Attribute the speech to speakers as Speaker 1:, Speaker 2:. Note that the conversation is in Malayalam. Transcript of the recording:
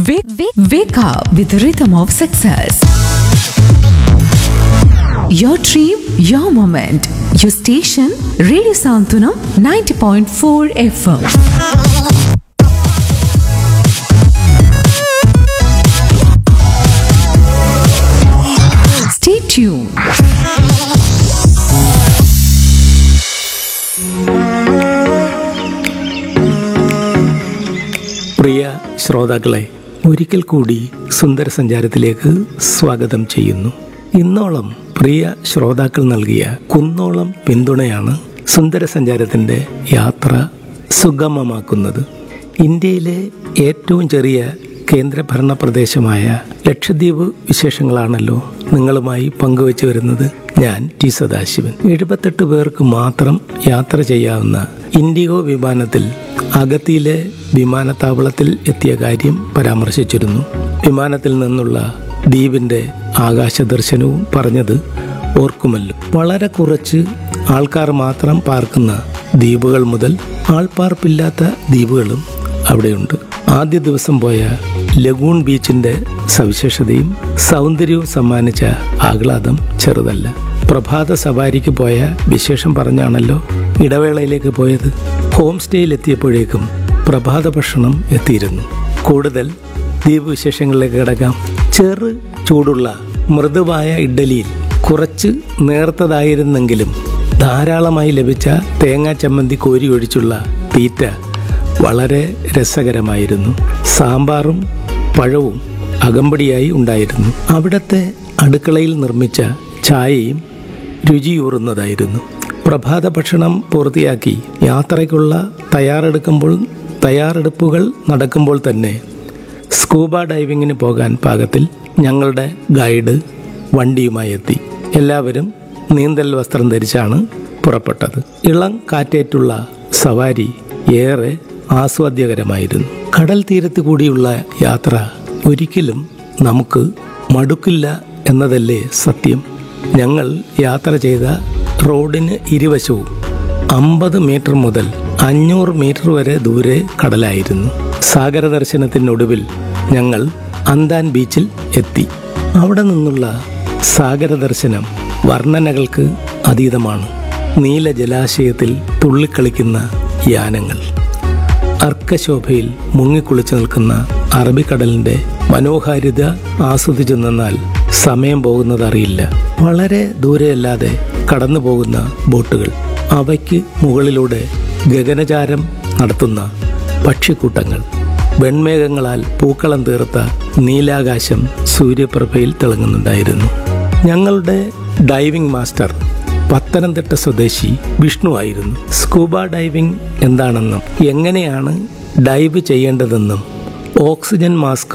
Speaker 1: Wake, wake, wake up with the rhythm of success. Your dream, your moment. Your station, Radio Santunam 90.4 FM. Stay tuned.
Speaker 2: പ്രിയ ശ്രോതാക്കളെ ഒരിക്കൽ കൂടി സുന്ദര സഞ്ചാരത്തിലേക്ക് സ്വാഗതം ചെയ്യുന്നു ഇന്നോളം പ്രിയ ശ്രോതാക്കൾ നൽകിയ കുന്നോളം പിന്തുണയാണ് സുന്ദര സഞ്ചാരത്തിൻ്റെ യാത്ര സുഗമമാക്കുന്നത് ഇന്ത്യയിലെ ഏറ്റവും ചെറിയ കേന്ദ്രഭരണ പ്രദേശമായ ലക്ഷദ്വീപ് വിശേഷങ്ങളാണല്ലോ നിങ്ങളുമായി പങ്കുവച്ചു വരുന്നത് ഞാൻ ടി സദാശിവൻ എഴുപത്തെട്ട് പേർക്ക് മാത്രം യാത്ര ചെയ്യാവുന്ന ഇൻഡിഗോ വിമാനത്തിൽ അഗത്തിയിലെ വിമാനത്താവളത്തിൽ എത്തിയ കാര്യം പരാമർശിച്ചിരുന്നു വിമാനത്തിൽ നിന്നുള്ള ദ്വീപിന്റെ ആകാശ ദർശനവും പറഞ്ഞത് ഓർക്കുമല്ലോ വളരെ കുറച്ച് ആൾക്കാർ മാത്രം പാർക്കുന്ന ദ്വീപുകൾ മുതൽ ആൾപ്പാർപ്പില്ലാത്ത ദ്വീപുകളും അവിടെയുണ്ട് ആദ്യ ദിവസം പോയ ലഗൂൺ ബീച്ചിന്റെ സവിശേഷതയും സൗന്ദര്യവും സമ്മാനിച്ച ആഹ്ലാദം ചെറുതല്ല പ്രഭാത സവാരിക്ക് പോയ വിശേഷം പറഞ്ഞാണല്ലോ ഇടവേളയിലേക്ക് പോയത് ഹോം സ്റ്റേയിൽ എത്തിയപ്പോഴേക്കും പ്രഭാത ഭക്ഷണം എത്തിയിരുന്നു കൂടുതൽ ദ്വീപ് വിശേഷങ്ങളിലേക്ക് കിടക്കാം ചെറു ചൂടുള്ള മൃദുവായ ഇഡ്ഡലിയിൽ കുറച്ച് നേർത്തതായിരുന്നെങ്കിലും ധാരാളമായി ലഭിച്ച തേങ്ങാ ചമ്മന്തി കോരി ഒഴിച്ചുള്ള തീറ്റ വളരെ രസകരമായിരുന്നു സാമ്പാറും പഴവും അകമ്പടിയായി ഉണ്ടായിരുന്നു അവിടുത്തെ അടുക്കളയിൽ നിർമ്മിച്ച ചായയും രുചിയൂറുന്നതായിരുന്നു പ്രഭാത ഭക്ഷണം പൂർത്തിയാക്കി യാത്രയ്ക്കുള്ള തയ്യാറെടുക്കുമ്പോൾ തയ്യാറെടുപ്പുകൾ നടക്കുമ്പോൾ തന്നെ സ്കൂബ ഡൈവിങ്ങിന് പോകാൻ പാകത്തിൽ ഞങ്ങളുടെ ഗൈഡ് വണ്ടിയുമായി എത്തി എല്ലാവരും നീന്തൽ വസ്ത്രം ധരിച്ചാണ് പുറപ്പെട്ടത് ഇളം കാറ്റേറ്റുള്ള സവാരി ഏറെ ആസ്വാദ്യകരമായിരുന്നു കടൽ തീരത്ത് കൂടിയുള്ള യാത്ര ഒരിക്കലും നമുക്ക് മടുക്കില്ല എന്നതല്ലേ സത്യം ഞങ്ങൾ യാത്ര ചെയ്ത റോഡിന് ഇരുവശവും അമ്പത് മീറ്റർ മുതൽ അഞ്ഞൂറ് മീറ്റർ വരെ ദൂരെ കടലായിരുന്നു സാഗര ദർശനത്തിനൊടുവിൽ ഞങ്ങൾ അന്താൻ ബീച്ചിൽ എത്തി അവിടെ നിന്നുള്ള സാഗര ദർശനം വർണ്ണനകൾക്ക് അതീതമാണ് നീല ജലാശയത്തിൽ തുള്ളിക്കളിക്കുന്ന യാനങ്ങൾ അർക്കശോഭയിൽ മുങ്ങിക്കുളിച്ചു നിൽക്കുന്ന അറബിക്കടലിന്റെ മനോഹാരിത ആസ്വദിച്ചു നിന്നാൽ സമയം പോകുന്നത് അറിയില്ല വളരെ ദൂരെയല്ലാതെ കടന്നു പോകുന്ന ബോട്ടുകൾ അവയ്ക്ക് മുകളിലൂടെ ഗഗനചാരം നടത്തുന്ന പക്ഷിക്കൂട്ടങ്ങൾ വെൺമേഘങ്ങളാൽ പൂക്കളം തീർത്ത നീലാകാശം സൂര്യപ്രഭയിൽ തിളങ്ങുന്നുണ്ടായിരുന്നു ഞങ്ങളുടെ ഡൈവിംഗ് മാസ്റ്റർ പത്തനംതിട്ട സ്വദേശി വിഷ്ണു ആയിരുന്നു സ്കൂബ ഡൈവിംഗ് എന്താണെന്നും എങ്ങനെയാണ് ഡൈവ് ചെയ്യേണ്ടതെന്നും ഓക്സിജൻ മാസ്ക്